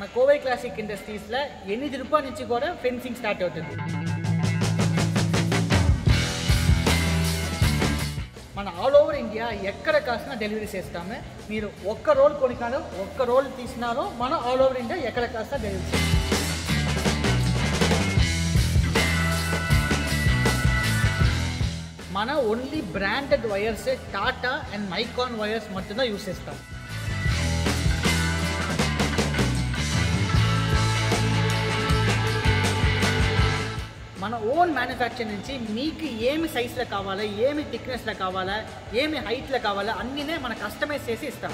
Kovai classic ఇండస్ట్రీస్లో ఎనిమిది రూపాయల నుంచి కూడా ఫెన్సింగ్ స్టార్ట్ అవుతుంది మన ఆల్ ఓవర్ ఇండియా ఎక్కడ కాసినా డెలివరీ చేస్తాము మీరు ఒక్క రోల్ కొనికాలో ఒక్క రోల్ తీసినారో మన ఆల్ ఓవర్ ఇండియా ఎక్కడ కాసినా డెలివరీ చేస్తాం మన only branded wires Tata and Micon wires మట్టుగా యూస్ చేస్తాం మన ఓన్ మ్యానుఫ్యాక్చర్ నుంచి మీకు ఏమి సైజులో కావాలా ఏమి థిక్నెస్లో కావాలా ఏమి హైట్లో కావాలా అన్నీనే మన కస్టమైజ్ చేసి ఇస్తాం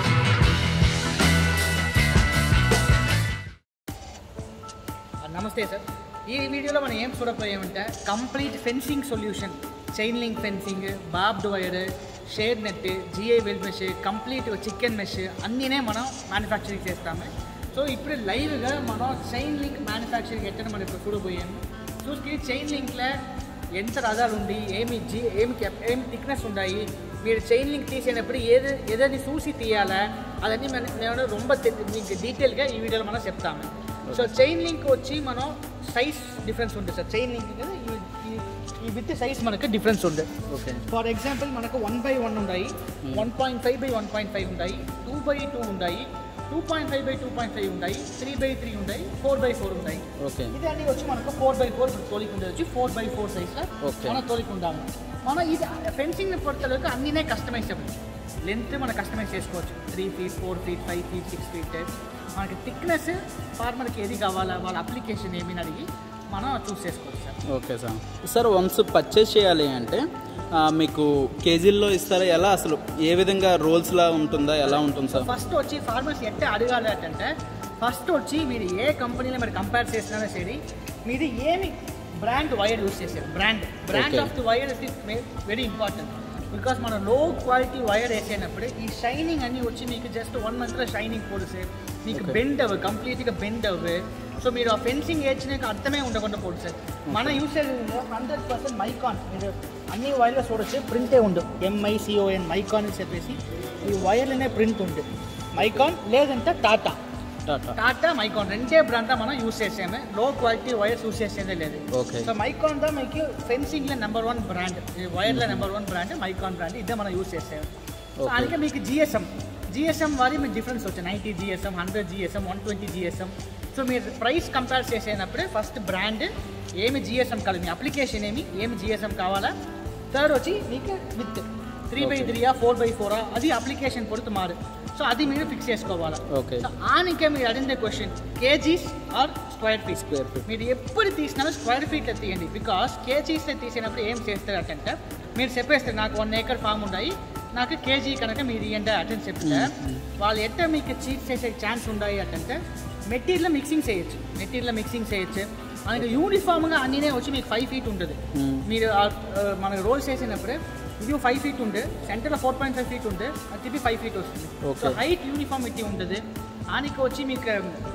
నమస్తే సార్ ఈ వీడియోలో మనం ఏం చూడపోయామంటే complete fencing solution chain link fencing barbed wire shade net GI weld mesh complete chicken mesh అన్నీనే మనం మ్యానుఫ్యాక్చరింగ్ చేస్తాము సో ఇప్పుడు లైవ్గా మనం చైన్ లింక్ మ్యానుఫ్యాక్చరింగ్ ఎట్లా మనం ఇప్పుడు చూడబోయాము చూసి చైన్ లింక్లో ఎంత రకాలు ఉంది ఏమి జీ ఏమి కెప్ ఏమి థిక్నెస్ ఉన్నాయి మీరు చైన్ లింక్ తీసేటప్పుడు ఏది ఏదని చూసి తీయాలా అదన్నీ మనం నేను రొంబ తె- మీకు డీటెయిల్గా ఈ వీడియోలో మనం చెప్తాము సో చైన్ లింక్ వచ్చి మనం సైజ్ డిఫరెన్స్ ఉంటుంది సార్ చైన్ లింక్ కదా ఈ- ఈ- ఈ విత్ సైజ్ మనకు డిఫరెన్స్ ఉంది ఓకే ఫర్ ఎగ్జాంపుల్ మనకు వన్ బై వన్ ఉన్నాయి one point five by one point five ఉన్నాయి టూ బై టూ ఉన్నాయి two point five by two point five ఉన్నాయి త్రీ బై త్రీ ఉన్నాయి ఫోర్ బై ఫోర్ ఉన్నాయి okay ఇది అన్ని వచ్చి మనకు ఫోర్ బై ఫోర్ తోలికి ఉండేది వచ్చి four by four size Okay. మన తోలికి ఉండాము మనం ఇది ఫెన్సింగ్ పొడతలకు అన్నీనే కస్టమైజబుల్ లెంత్ మనం కస్టమైజ్ చేసుకోవచ్చు three feet four feet five feet six feet మనకి థిక్నెస్ ఫార్మర్కి ఏది కావాలా వాళ్ళ అప్లికేషన్ ఏమని అడిగి మనం చూస్ చేసుకోవచ్చు sir okay sir sir once purchase చేయాలి అంటే ఆ, మీకు కేజీల్లో ఇస్తారా ఎలా అసలు ఏ విధంగా రోల్స్లా ఉంటుందా ఎలా ఉంటుంది సార్ ఫస్ట్ వచ్చి ఫార్మర్స్ ఎట్లా అడగాలి అంటే ఫస్ట్ వచ్చి మీరు ఏ కంపెనీలో మీరు కంపేర్ చేసినా సరే మీరు ఏమి బ్రాండ్ వైర్ యూస్ చేశారు brand brand Okay. Of the wire is very important because మన లో క్వాలిటీ వైర్ వేసేటప్పుడు ఈ షైనింగ్ అన్ని వచ్చి మీకు జస్ట్ వన్ మంత్లో షైనింగ్ పోలిసే మీకు Okay. బెండ్ అవ్వ కంప్లీట్గా బెండ్ అవ్వే సో మీరు ఆ ఫెన్సింగ్ వేసినాక అర్థమే ఉండకుండా పోదు సార్ మన యూసేజ్ హండ్రెడ్ పర్సెంట్ మైకాన్ మీరు అన్ని వైర్లో చూడొచ్చు ప్రింటే ఉండు ఎంఐసిఓఎన్ మైకాన్ అని చెప్పేసి ఈ వైర్లోనే ప్రింట్ ఉంది మైకాన్ లేదంటే టాటా టాటా టాటా మైకాన్ రెండే బ్రాండ్ మనం యూస్ చేసాము లో క్వాలిటీ వైర్స్ యూస్ చేసేదే లేదు ఓకే సో మైకాన్ దా మీకు ఫెన్సింగ్లో నెంబర్ వన్ బ్రాండ్ వైర్లో number one brand Micon brand ఇదే మనం యూస్ చేసాము సో Okay. అందుకే మీకు జిఎస్ఎం జిఎస్ఎం వారి మీకు డిఫరెన్స్ వచ్చాయి ninety GSM hundred GSM one twenty GSM so మీరు ప్రైస్ కంపేర్ చేసేటప్పుడే ఫస్ట్ బ్రాండ్ ఏమి జిఎస్ఎం కావాలి మీ అప్లికేషన్ ఏమి ఏమి జిఎస్ఎం కావాలా థర్డ్ వచ్చి మీకు విత్ త్రీ బై Okay. త్రీయా ఫోర్ బై ఫోరా అది అప్లికేషన్ పొడుతు మారు సో అది మీరు ఫిక్స్ చేసుకోవాలా ఓకే సో ఆనికే మీరు అడిగిన question kgs or square feet square feet మీరు ఎప్పుడు తీసినా స్క్వేర్ ఫీట్లో తీయండి బికాస్ కేజీస్లో తీసినప్పుడు ఏం చేస్తారంటే మీరు చెప్పేస్తారు నాకు వన్ ఏకర్ ఫామ్ ఉన్నాయి నాకు కేజీ కనుక మీరు ఇవ్వండి అటెండ్ చెప్తే వాళ్ళు ఎట్ట మీకు చీట్ చేసే ఛాన్స్ ఉన్నాయి అంటే మెటీరియల్ మిక్సింగ్ చేయొచ్చు మెటీరియల్ మిక్సింగ్ చేయొచ్చు మనకి యూనిఫామ్గా అన్నీనే వచ్చి మీకు ఫైవ్ ఫీట్ ఉంటుంది Hmm. మీరు ఆ, ఆ, మనకి రోల్స్ చేసినప్పుడు ఇది ఫైవ్ ఫీట్ ఉండే సెంటర్లో ఫోర్ పాయింట్ ఫైవ్ ఫీట్ ఉండే అది తిప్పి ఫైవ్ ఫీట్ వస్తుంది Okay. సో హైట్ యూనిఫామిటీ ఉంటుంది ఆనికి వచ్చి మీకు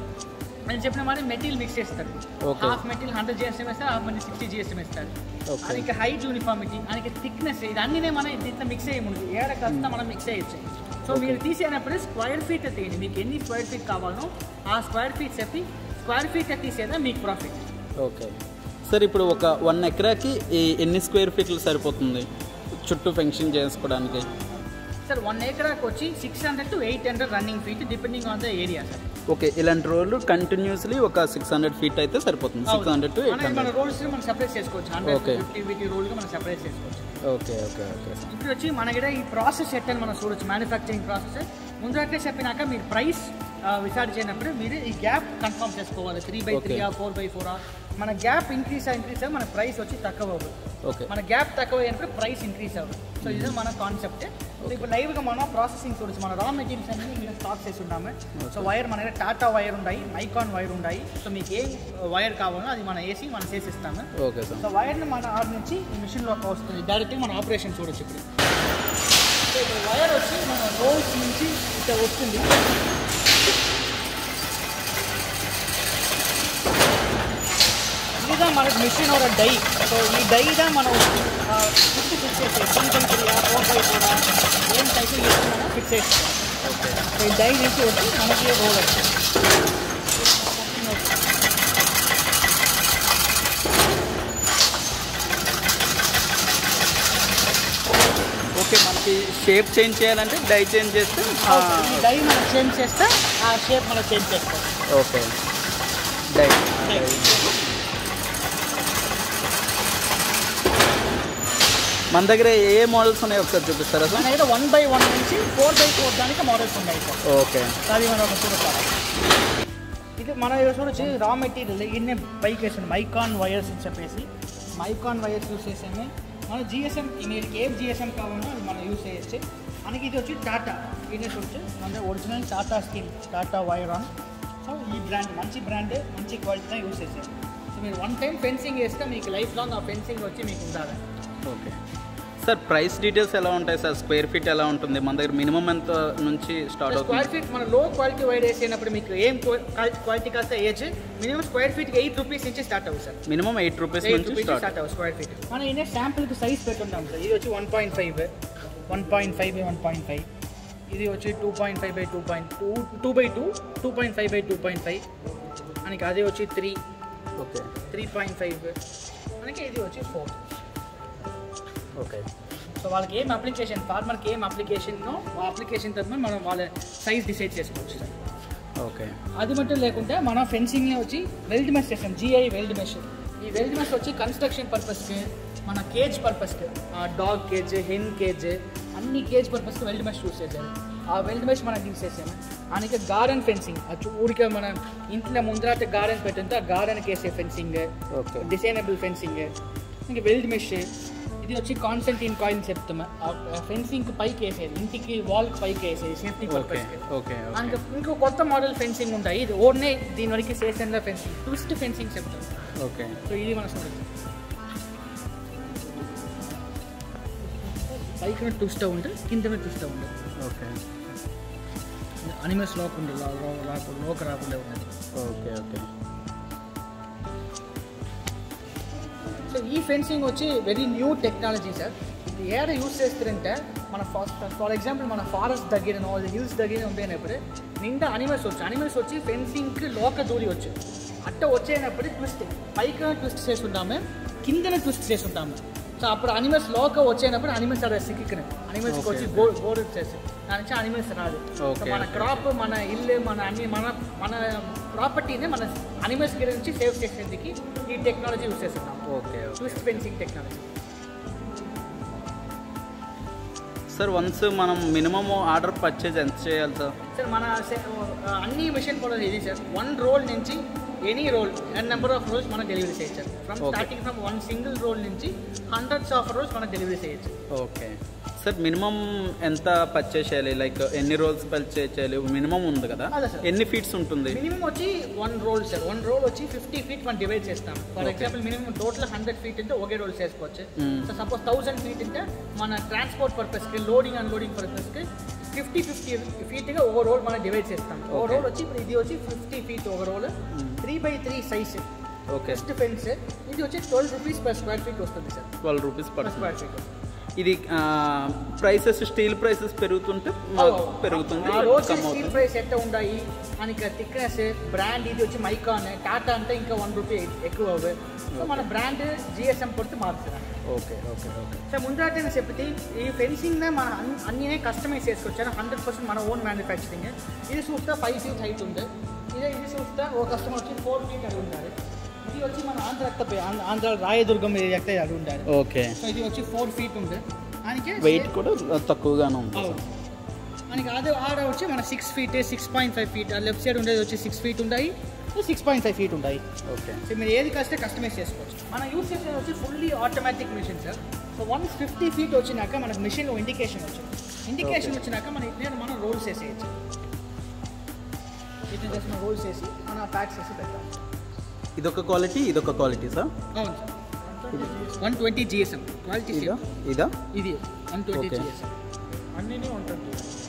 నేను చెప్పిన మాట మెటీరియల్ మిక్స్ చేస్తారు Okay. Half material hundred GSM వేస్తారు హాఫ్ మెటీరియల్ సిక్స్టీ జిఎస్ఎం వేస్తారు Okay. అది హైట్ యూనిఫామిటీ దానికి థిక్నెస్ ఇది అన్నీ మనం దీంట్లో మిక్స్ చేయముందు ఏడ కాస్త మనం మిక్స్ చేయొచ్చు సో Okay. మీరు తీసేటప్పుడు స్క్వేర్ ఫీట్ తీయండి మీకు ఎన్ని స్క్వేర్ ఫీట్ కావాలో ఆ స్క్వేర్ ఫీట్ చెప్పి స్క్వేర్ ఫీట్ తీసేదా మీకు ప్రాఫిట్ ఓకే సార్ ఇప్పుడు ఒక వన్ ఎకరాకి ఈ ఎన్ని స్క్వేర్ ఫీట్లు సరిపోతుంది చుట్టూ ఫెన్షన్ చేసుకోవడానికి సార్ వన్ ఏకరాకి వచ్చి six hundred to eight hundred running feet depending on the area sir okay ఇలాంటి రోడ్లు కంటిన్యూస్లీ ఒక సిక్స్ హండ్రెడ్ ఫీట్ అయితే సరిపోతుంది సిక్స్ హండ్రెడ్ టు ఎయిట్ మన మన హండ్రెడ్ రోల్స్ మనం సెపరేట్ చేసుకోవచ్చు హండ్రెడ్ Okay. ఫిఫ్టీ వీటి రోల్గా మనం సెపరేట్ చేసుకోవచ్చు ఓకే ఓకే ఓకే సార్ ఇప్పుడు వచ్చి మన దగ్గర ఈ ప్రాసెస్ ఎట్టని మనం చూడొచ్చు మ్యానుఫ్యాక్చరింగ్ ప్రాసెస్ ముందరకే చెప్పినాక మీరు ప్రైస్ విచారించినప్పుడు మీరు ఈ గ్యాప్ కన్ఫర్మ్ చేసుకోవాలి three by Okay. Three four by four మన గ్యాప్ ఇంక్రీస్ ఇంక్రీస్ మన ప్రైస్ వచ్చి తక్కువ అవ్వదు ఓకే మన గ్యాప్ తక్కువ అయినప్పుడు ప్రైస్ ఇంక్రీస్ అవ్వదు సో ఇది మన కాన్సెప్ట్ సో ఇప్పుడు లైవ్గా మనం ప్రాసెసింగ్ చూడొచ్చు మన రా మెటీరియల్స్ అన్ని మీరు స్టాక్ చేసి ఉన్నాము సో వైర్ మన దగ్గర టాటా వైర్ ఉన్నాయి మైకాన్ వైర్ ఉన్నాయి సో మీకు ఏ వైర్ కావాలో అది మనం వేసి మనం చేసిస్తాము ఓకే సార్ సో వైర్ని మన ఆర్ నుంచి ఈ మిషన్లోకి వస్తుంది డైరెక్ట్గా మన ఆపరేషన్ చూడొచ్చు ఇప్పుడు సో ఇప్పుడు వైర్ వచ్చి మన రోల్స్ నుంచి ఇట్లా వస్తుంది ఇదిగా మనకు మిషన్ ఒక డై సో ఈ డైగా మనం ఫిక్స్ ఫిక్స్ చేసే సింగిల్ త్రీయా ఫోర్ బై ఫోరా ఏం టైప్ మనం ఫిక్స్ చేస్తాం ఓకే సో ఈ డై నుంచి వచ్చి మనకి రోల్ వస్తుంది ఓకే మనకి షేప్ చేంజ్ చేయాలంటే డై చేంజ్ చేస్తే ఆ, ఈ డై మనం చేంజ్ చేస్తే ఆ షేప్ మనం చేంజ్ చేసుకోవాలి ఓకే డై మన దగ్గర ఏ ఏ మోడల్స్ ఉన్నాయో ఒకసారి చూపిస్తారా మన సార్ దగ్గర వన్ బై వన్ నుంచి ఫోర్ బై ఫోర్ దానికి మోడల్స్ ఉన్నాయి సార్ ఓకే అది మనం ఒక చూడతాం ఇది మన దగ్గర చూడొచ్చు రా మెటీరియల్ ఇన్నే పైకి వేసాను మైకాన్ వైర్స్ అని చెప్పేసి మైకాన్ వైర్స్ యూస్ చేసాము మన జిఎస్ఎం మీరు ఏం జిఎస్ఎం కావాలో అది మనం యూస్ చేయొచ్చు మనకి ఇది వచ్చి టాటా ఇది వచ్చి మన original Tata skin Tata wire on so ఈ బ్రాండ్ మంచి బ్రాండ్ మంచి క్వాలిటీతో యూస్ చేసారు సో మీరు వన్ టైం ఫెన్సింగ్ వేస్తే మీకు లైఫ్ లాంగ్ ఆ ఫెన్సింగ్ వచ్చి మీకు ఉండాలి ఓకే సార్ ప్రైస్ డీటెయిల్స్ ఎలా ఉంటాయి సార్ స్క్వేర్ ఫీట్ ఎలా ఉంటుంది మన దగ్గర మినిమం ఎంత నుంచి స్టార్ట్ స్క్వేర్ అవుతుంది ఫీట్ మన లో క్వాలిటీ వైర్ వేసినప్పుడు మీకు ఏం క్వాలిటీ కాస్త వేయచ్చు minimum square feet eight rupees నుంచి స్టార్ట్ అవుతుంది sir minimum eight rupees eight నుంచి రూపీస్ స్టార్ట్ స్టార్ట్ అవుతుంది స్క్వేర్ ఫీట్ మనం ఇదే శాంపుల్కి సైజ్ పెట్టుంటాం సార్ ఇది వచ్చి one point five one point five by one point five ఇది వచ్చి two point five by two point two two by two two point five by two point five మనకి అది వచ్చి three okay three point five మనకి ఇది వచ్చి four okay so వాళ్ళకి ఏం అప్లికేషన్ ఫార్మర్కి ఏం అప్లికేషన్నో ఆ అప్లికేషన్ తరఫున మనం వాళ్ళ సైజ్ డిసైడ్ చేసుకోవచ్చు సార్ ఓకే అది మట్టు లేకుంటే మన ఫెన్సింగ్లో వచ్చి వెల్డ్ మెష్ చేస్తాం జిఐ వెల్డ్ మెష్ ఈ వెల్డ్ మెష్ వచ్చి కన్స్ట్రక్షన్ పర్పస్కి మన కేజ్ పర్పస్కి డాగ్ కేజ్ హెన్ కేజ్ అన్ని కేజ్ పర్పస్కి వెల్డ్ మెష్ యూస్ చేశారు ఆ వెల్డ్ మెష్ మనం యూస్ చేసాము ఆయనకి గార్డెన్ ఫెన్సింగ్ ఊరికే మన ఇంట్లో ముందర గార్డెన్ పెట్టింటే ఆ గార్డెన్కి వేసే ఫెన్సింగ్ ఓకే డిజైనబుల్ ఫెన్సింగ్ ఇంకా వెల్డ్ మెష్ ఇది వచ్చి కాన్సెంట్రిన్ కాయిన్ చెప్తాం ఫెన్సింగ్ పైకి వేసేది ఇంటికి వాల్ పైకి వేసేది సేఫ్టీ ఓకే పర్పస్కి ఓకే ఇంకా ఇంకో కొత్త మోడల్ ఫెన్సింగ్ ఉంటాయి ఇది ఓన్లీ దీని వరకు స్టేషన్లో ఫెన్సింగ్ ట్విస్ట్ ఫెన్సింగ్ చెప్తాం ఓకే సో ఇది మన చూడొచ్చు పైకి ట్విస్ట్ ఉంటుంది కింద ట్విస్ట్ ఉంటుంది ఓకే అనిమల్స్ లోక్ ఉంటుంది లోక రాకుండా ఉన్నది ఓకే ఓకే సో ఈ ఫెన్సింగ్ వచ్చి వెరీ న్యూ టెక్నాలజీ సార్ ఇది ఏడ యూస్ చేస్తారంటే మన ఫర్ ఎగ్జాంపుల్ మన ఫారెస్ట్ దగ్గర హిల్స్ దగ్గర ఉండేనప్పుడు నిండా అనిమల్స్ వచ్చు అనిమల్స్ వచ్చి ఫెన్సింగ్కి లోక దూరి వచ్చు అట్ట వచ్చేటప్పుడు ట్విస్ట్ పైకి ట్విస్ట్ చేసి ఉంటాము కిందనే ట్విస్ట్ చేసి ఉంటాము సో అప్పుడు అనిమల్స్ లోక వచ్చేటప్పుడు అనిమల్స్ అక్కడ సిక్కినాయి అనిమల్స్కి వచ్చి Okay. గోల్ గోల్ చేసి దాని నుంచి అనిమల్స్ రాదు సో Okay, మన okay. క్రాప్ మన ఇల్లు మన అన్ని మన మన ప్రాపర్టీని మన అనిమల్స్ గురించి సేవ్ చేసేందుకు ఈ టెక్నాలజీ యూస్ చేస్తున్నాం okay twist fencing technology sir once మనం మినిమం ఆర్డర్ పర్చేజ్ ఎంత చేయాలి సార్ సార్ మన సె- ఆ, అన్ని మిషన్ కూడా ఇది సార్ వన్ రోల్ నుంచి any roll n number of rolls మనం డెలివరీ చేయొచ్చు sir from Okay. Starting from one single roll నుంచి హండ్రెడ్స్ ఆఫ్ రోల్స్ మనం డెలివరీ చేయొచ్చు ఓకే సార్ మినిమం ఎంత పర్చేస్ చేయాలి లైక్ ఎన్ని రోల్స్ పర్చేస్ చేయాలి మినిమం ఉంది కదా అదే సార్. ఎన్ని ఫీట్స్ ఉంటుంది మినిమం వచ్చి one roll sir one roll వచ్చి ఫిఫ్టీ ఫీట్ మనం డివైడ్ చేస్తాం for Okay. Example minimum total hundred feet ఉంటే ఒకే రోల్ చేసుకోవచ్చు Mm. So suppose thousand feet ఉంటే మన ట్రాన్స్పోర్ట్ పర్పస్కి లోడింగ్ అన్లోడింగ్ పర్పస్కి ఫిఫ్టీ ఫిఫ్టీ ఫీట్గా ఒక రోల్ మనం డివైడ్ చేస్తాం ఒక Okay. రోల్ వచ్చి ఇప్పుడు ఇది వచ్చి ఫిఫ్టీ ఫీట్ ఒక roll three by three size okay first fence ఇది వచ్చి twelve rupees per square feet వస్తుంది సార్ ట్వెల్వ్ రూపీస్ పర్ పడుతుంది స్క్వేర్ ఫీట్ ఇది ప్రైసెస్ స్టీల్ ప్రైసెస్ పెరుగుతుంటే మాకు పెరుగుతుంది ఆ రోజు కమ్ స్టీల్ అవుతుంది ప్రైస్ ఎట్ట ఉన్నాయి మనకి థిక్నెస్ బ్రాండ్ ఇది వచ్చి మైకాన్ టాటా అంటే ఇంకా వన్ రూపీ ఎక్కువ అవ్వే సో మన బ్రాండ్ జిఎస్ఎం పొడితే మారుతుంది ఓకే ఓకే ఓకే సో ముందర నేను చెప్తే ఈ ఫెన్సింగ్ మన అన్- అన్నినే కస్టమైజ్ చేసుకొచ్చాను హండ్రెడ్ పర్సెంట్ మన ఓన్ మ్యానుఫ్యాక్చరింగ్ ఇది చూస్తే ఫైవ్ ఫీట్ హైట్ ఉంది ఇదే ఇది చూస్తే ఒక కస్టమర్ వచ్చి ఫోర్ ఫీట్ అడుగు ఉండాలి ఇది వచ్చి మన ఆంధ్ర ఎక్కడ ఆంధ్ర రాయదుర్గం ఎక్కడ అడుగు ఉండాలి ఓకే సో ఇది వచ్చి ఫోర్ ఫీట్ ఉంది ఆయనకి వెయిట్ కూడా తక్కువగానే ఉంది అవును మనకి అదే ఆడ వచ్చి మన six feet six point five feet left side ఉండేది వచ్చి సిక్స్ ఫీట్ ఉంటాయి సిక్స్ పాయింట్ ఫైవ్ ఫీట్ ఉంటాయి ఓకే సో మీరు ఏది కాస్తే కస్టమైజ్ చేసుకోవచ్చు మనం యూస్ చేసేది వచ్చి fully automatic machine sir so once fifty feet వచ్చినాక మనకు మిషన్లో ఇండికేషన్ వచ్చింది ఇండికేషన్ Okay. వచ్చినాక మన నేను మనం రోల్స్ వేసేయచ్చు ఇట్లా జస్ట్ మనం రోల్స్ వేసి మన ప్యాక్స్ వేసి పెడతాం ఇదొక క్వాలిటీ ఇదొక క్వాలిటీ సార్ అవును sir one twenty GSM quality ఇదా ఇదా ఇది వన్ ట్వంటీ Okay. జిఎస్ఎం అన్నీ ఉంటుంది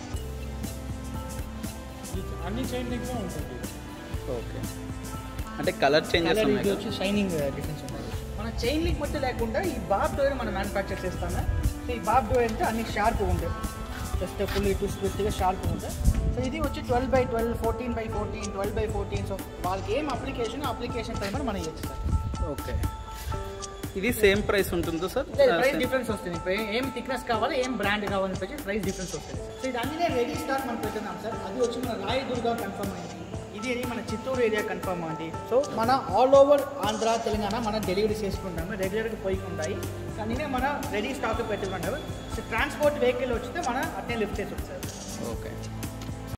ఇది అన్ని చైన్ లింక్లో ఉంటుంది ఓకే అంటే కలర్ చేంజెస్ కలర్ ఉన్నాయి ఇది కదా? వచ్చి షైనింగ్ డిఫరెన్స్ ఉన్నాయి మన చైన్ లింక్ మట్టి లేకుండా ఈ బాబ్ డోర్ మనం మ్యానుఫ్యాక్చర్ చేస్తాము సో ఈ బాబ్ డోర్ అంటే అన్ని షార్ప్ ఉంటాయి జస్ట్ ఫుల్ ట్విస్ట్ ట్విస్ట్గా షార్ప్ ఉంటాయి సో ఇది వచ్చి twelve by twelve fourteen by fourteen twelve by fourteen so వాళ్ళకి ఏం అప్లికేషన్ అప్లికేషన్ టైం మనం ఇవ్వచ్చు సార్ ఓకే ఇది సేమ్ ప్రైస్ ఉంటుందా సార్ ప్రైస్ డిఫరెన్స్ వస్తుంది ఇప్పుడు ఏ- ఏం థిక్నెస్ కావాలి ఏం బ్రాండ్ కావాలని చెప్పి ప్రైస్ డిఫరెన్స్ వస్తుంది సో ఇది అన్నీ రెడీ స్టాక్ మనం పెట్టున్నాం సార్ అది వచ్చి మన రాయదుర్గా కన్ఫర్మ్ అయింది ఇది అది మన చిత్తూరు ఏరియా కన్ఫర్మ్ అయింది సో మన ఆల్ ఓవర్ ఆంధ్ర తెలంగాణ మనం డెలివరీ చేసుకుంటాము రెగ్యులర్గా పోయి ఉంటాయి అన్నీ మన రెడీ స్టాక్ పెట్టుకుంటాము సో ట్రాన్స్పోర్ట్ వెహికల్ వచ్చితే మనం అట్నే లిఫ్ట్ చేసి సార్ ఓకే